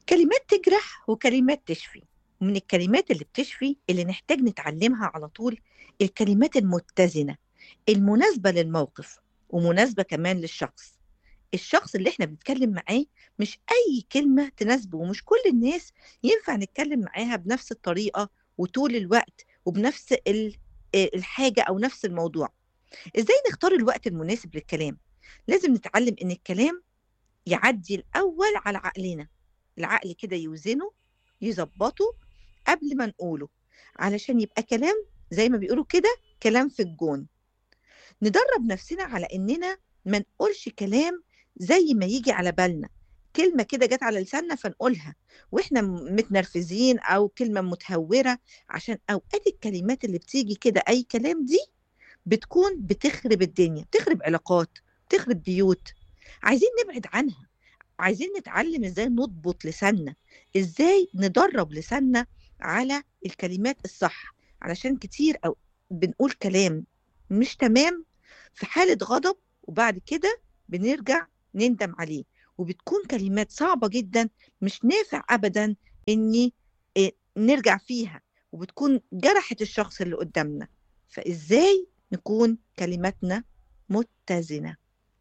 كلمات تجرح وكلمات تشفي ومن الكلمات اللي بتشفي اللي نحتاج نتعلمها على طول الكلمات المتزنة المناسبة للموقف ومناسبة كمان للشخص الشخص اللي احنا بنتكلم معاه مش أي كلمة تناسبه ومش كل الناس ينفع نتكلم معاها بنفس الطريقة وطول الوقت وبنفس ال- آه، الحاجة أو نفس الموضوع إزاي نختار الوقت المناسب للكلام لازم نتعلم إن الكلام يعدي الأول على عقلنا العقل كده يوزنه يظبطه قبل ما نقوله علشان يبقى كلام زي ما بيقولوا كده كلام في الجون ندرب نفسنا على إننا ما نقولش كلام زي ما يجي على بالنا كلمة كده جت على لساننا فنقولها واحنا م- متنرفزين او كلمة متهورة عشان اوقات الكلمات اللي بتيجي كده اي كلام دي بتكون بتخرب الدنيا بتخرب علاقات بتخرب بيوت عايزين نبعد عنها عايزين نتعلم ازاي نضبط لساننا ازاي ندرب لساننا على الكلمات الصح علشان كتير او بنقول كلام مش تمام في حالة غضب وبعد كده بنرجع نندم عليه وبتكون كلمات صعبة جدا مش نافع أبدا إني إيه، نرجع فيها وبتكون جرحت الشخص اللي قدامنا فإزاي نكون كلماتنا متزنة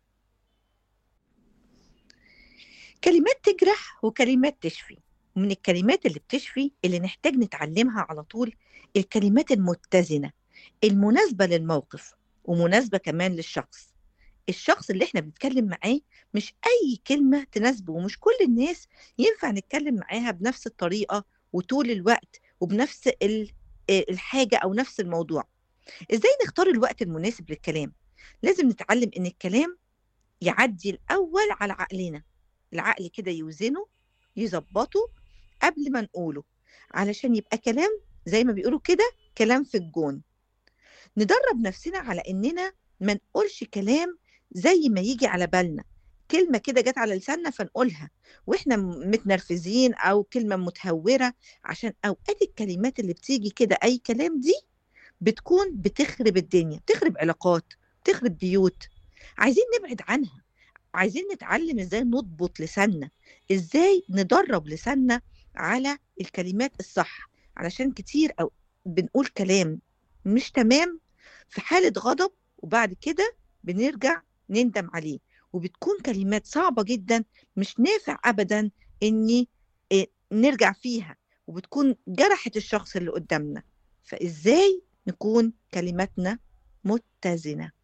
كلمات تجرح وكلمات تشفي ومن الكلمات اللي بتشفي اللي نحتاج نتعلمها على طول الكلمات المتزنة المناسبة للموقف ومناسبة كمان للشخص الشخص اللي احنا بنتكلم معاه مش أي كلمة تناسبه ومش كل الناس ينفع نتكلم معاها بنفس الطريقة وطول الوقت وبنفس ال- آه، الحاجة أو نفس الموضوع إزاي نختار الوقت المناسب للكلام لازم نتعلم إن الكلام يعدي الأول على عقلنا العقل كده يوزنه يظبطه قبل ما نقوله علشان يبقى كلام زي ما بيقولوا كده كلام في الجون ندرب نفسنا على إننا ما نقولش كلام زي ما يجي على بالنا كلمة كده جت على لساننا فنقولها واحنا م- متنرفزين أو كلمة متهورة عشان أوقات الكلمات اللي بتيجي كده أي كلام دي بتكون بتخرب الدنيا بتخرب علاقات بتخرب بيوت عايزين نبعد عنها عايزين نتعلم ازاي نضبط لساننا ازاي ندرب لساننا على الكلمات الصح علشان كتير أو بنقول كلام مش تمام في حالة غضب وبعد كده بنرجع نندم عليه وبتكون كلمات صعبة جدا مش نافع أبدا إني إيه، نرجع فيها وبتكون جرحت الشخص اللي قدامنا فإزاي نكون كلماتنا متزنة